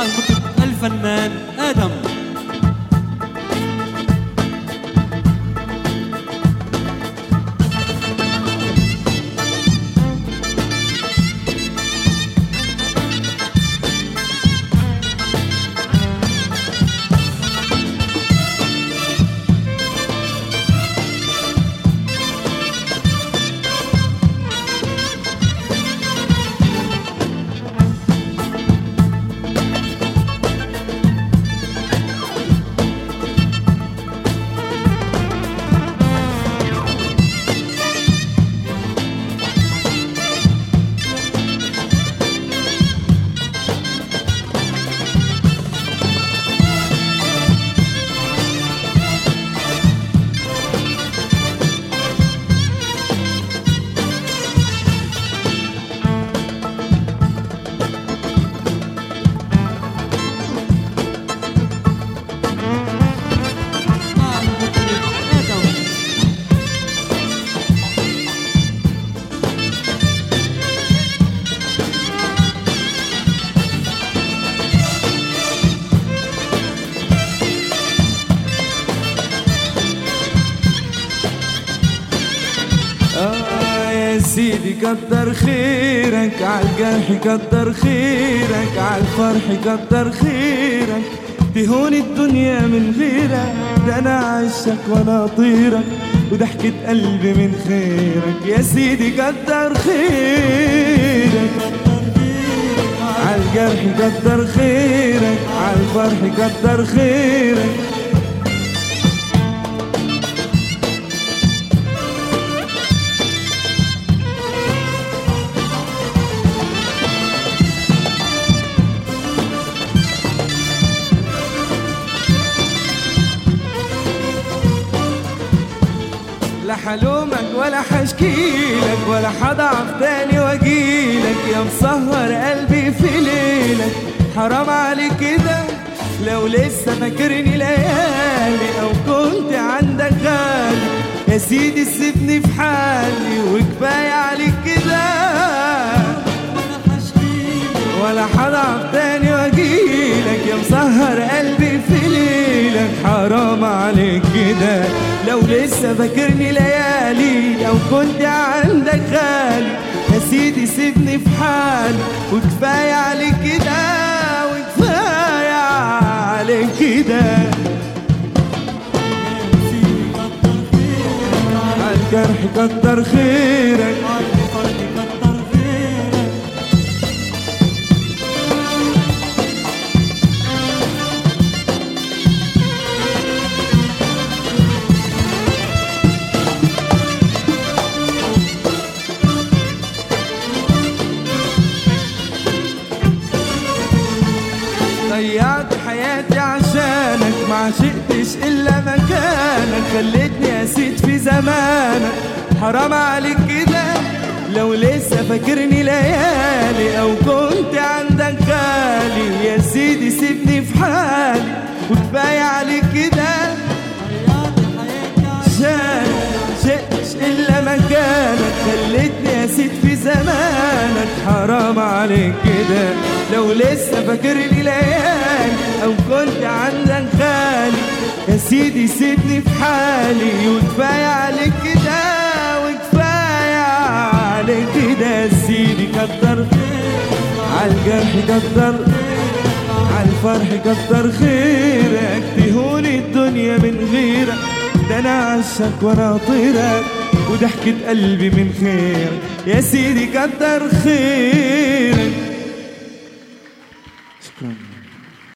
مع المطرب الفنان آدم مع المطرب آدم آه يا سيدي كتر خيرك عالجرح كتر خيرك عالفرح كتر خيرك تهون الدنيا من غيرك ده انا عشك وانا طيرك وضحكة قلبي من خيرك يا سيدي كتر خيرك عالجرح كتر خيرك عالفرح كتر خيرك لا حلومك ولا حشكيلك ولا حضعف تاني واجيلك يا مسهر قلبي في ليلك حرام عليك كده لو لسه فاكرني ليالي او كنت عندك غالي يا سيدي سيبني في حالي وكفايه عليك كده ولا حضعف تاني واجيلك يا مسهر قلبي في ليلك حرام عليك كده لو لسه فاكرني ليالي او كنت عندك غالي يا سيدي سيبني في حالي وكفايه عليك كده وكفايه عليك كده عالجرح كتر خيرك ضيعت حياتي عشانك ما عشقتش الا مكانك خلتني اسيد في زمانك حرام عليك كده لو لسه فاكرني ليالي او كنت عندك غالي يا سيدي سيبني في حالي وكفايه عليك كده عشانك شئتش الا مكانك خلتني اسيد في زمانك حرام عليك كده لو لسه فاكرني ليالي او كنت عندك غالي يا سيدي سيبني في حالي وكفايه عليك كده وكفايه عليك كده يا سيدي كتر عالجرح كتر عالفرح كتر خيرك تهون الدنيا من غيرك ده انا عشك وانا طيرك وضحكة قلبي من خيرك يا سيدي كتر خيرك شكرا